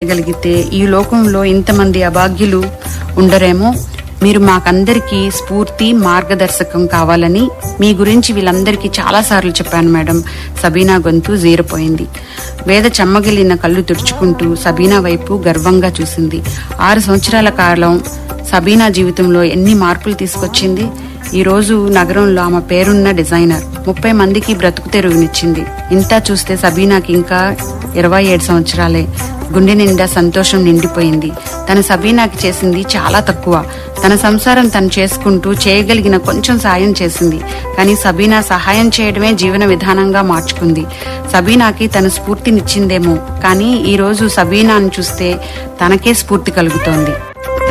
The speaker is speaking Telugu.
చేయగలిగితే ఈ లోకంలో ఇంతమంది అభాగ్యులు ఉండరేమో మీరు మాకందరికీ స్ఫూర్తి మార్గదర్శకం కావాలని మీ గురించి వీళ్ళందరికీ చాలా సార్లు చెప్పాను మేడం సబీనా గొంతు జీరపోయింది వేద చెమ్మగిలిన కళ్ళు తుడుచుకుంటూ సబీనా వైపు గర్వంగా చూసింది ఆరు సంవత్సరాల కాలం సబీనా జీవితంలో ఎన్ని మార్పులు తీసుకొచ్చింది ఈ రోజు నగరంలో ఆమె పేరున్న డిజైనర్ ముప్పై మందికి బ్రతుకు తెరుగునిచ్చింది ఇంతా చూస్తే సబీనాకి ఇంకా ఇరవై ఏడు సంవత్సరాలే గుండె నిండా సంతోషం నిండిపోయింది తన సబీనాకి చేసింది చాలా తక్కువ తన సంసారం తను చేసుకుంటూ చేయగలిగిన కొంచెం సాయం చేసింది కానీ సబీనా సహాయం చేయడమే జీవన విధానంగా మార్చుకుంది సబీనాకి తన స్ఫూర్తినిచ్చిందేమో కానీ ఈ రోజు సబీనాను చూస్తే తనకే స్ఫూర్తి కలుగుతోంది